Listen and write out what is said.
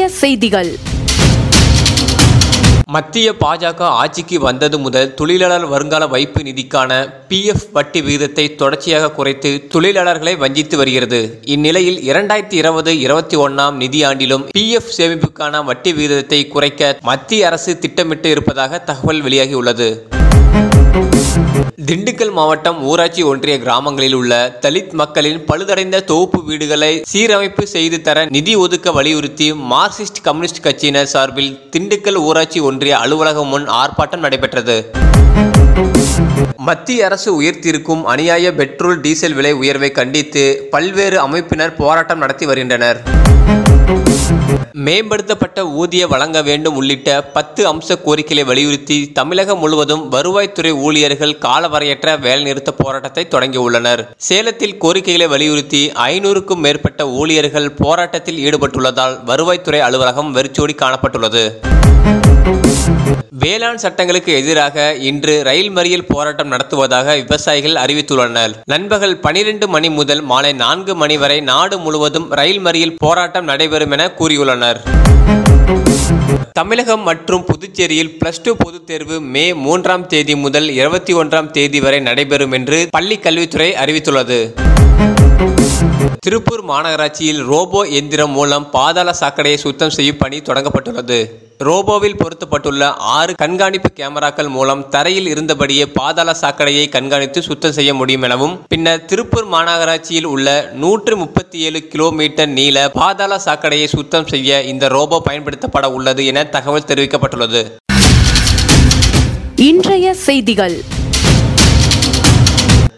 செய்திகள் மத்திய பாஜக ஆட்சிக்கு வந்தது முதல் தொழிலாளர் வருங்கால வைப்பு நிதிக்கான பிஎஃப் வட்டி விகிதத்தை தொடர்ச்சியாக குறைத்து தொழிலாளர்களை வஞ்சித்து வருகிறது இந்நிலையில் இரண்டாயிரத்தி இருபது இருபத்தி ஒன்னாம் நிதியாண்டிலும் பிஎஃப் சேமிப்புக்கான வட்டி விகிதத்தை குறைக்க மத்திய அரசு திட்டமிட்டு இருப்பதாக தகவல் வெளியாகியுள்ளது திண்டுக்கல் மாவட்டம் ஊராட்சி ஒன்றிய கிராமங்களில் உள்ள தலித் மக்களின் பழுதடைந்த தொகுப்பு வீடுகளை சீரமைப்பு செய்து தர நிதி ஒதுக்க வலியுறுத்தி மார்க்சிஸ்ட் கம்யூனிஸ்ட் கட்சியினர் சார்பில் திண்டுக்கல் ஊராட்சி ஒன்றிய அலுவலகம் முன் ஆர்ப்பாட்டம் நடைபெற்றது மத்திய அரசு உயர்த்தியிருக்கும் அநியாய பெட்ரோல் டீசல் விலை உயர்வை கண்டித்து பல்வேறு அமைப்பினர் போராட்டம் நடத்தி வருகின்றனர் மேம்படுத்தப்பட்ட ஊதிய வழங்க வேண்டும் உள்ளிட்ட பத்து அம்ச கோரிக்கைகளை வலியுறுத்தி தமிழகம் முழுவதும் வருவாய்த்துறை ஊழியர்கள் காலவரையற்ற வேலைநிறுத்த போராட்டத்தை தொடங்கியுள்ளனர் சேலத்தில் கோரிக்கைகளை வலியுறுத்தி ஐநூறுக்கும் மேற்பட்ட ஊழியர்கள் போராட்டத்தில் ஈடுபட்டுள்ளதால் வருவாய்த்துறை அலுவலகம் வெறிச்சோடி காணப்பட்டுள்ளது வேளாண் சட்டங்களுக்கு எதிராக இன்று ரயில் மறியல் போராட்டம் நடத்துவதாக விவசாயிகள் அறிவித்துள்ளனர் நண்பகல் பனிரெண்டு மணி முதல் மாலை நான்கு மணி வரை நாடு முழுவதும் ரயில் மறியல் போராட்டம் நடைபெறும் என கூறியுள்ளனர் தமிழகம் மற்றும் புதுச்சேரியில் பிளஸ் டூ பொதுத் தேர்வு மே மூன்றாம் தேதி முதல் இருபத்தி ஒன்றாம் தேதி வரை நடைபெறும் என்று பள்ளி கல்வித்துறை அறிவித்துள்ளது திருப்பூர் மாநகராட்சியில் ரோபோ எந்திரம் மூலம் பாதாள சாக்கடையை சுத்தம் செய்யும் பணி தொடங்கப்பட்டுள்ளது ரோபோவில் பொருத்தப்பட்டுள்ள ஆறு கண்காணிப்பு கேமராக்கள் மூலம் தரையில் இருந்தபடியே பாதாள சாக்கடையை கண்காணித்து சுத்தம் செய்ய முடியும் எனவும் பின்னர் திருப்பூர் மாநகராட்சியில் உள்ள நூற்று முப்பத்தி ஏழு கிலோமீட்டர் நீள பாதாள சாக்கடையை சுத்தம் செய்ய இந்த ரோபோ பயன்படுத்தப்பட உள்ளது என தகவல் தெரிவிக்கப்பட்டுள்ளது இன்றைய செய்திகள்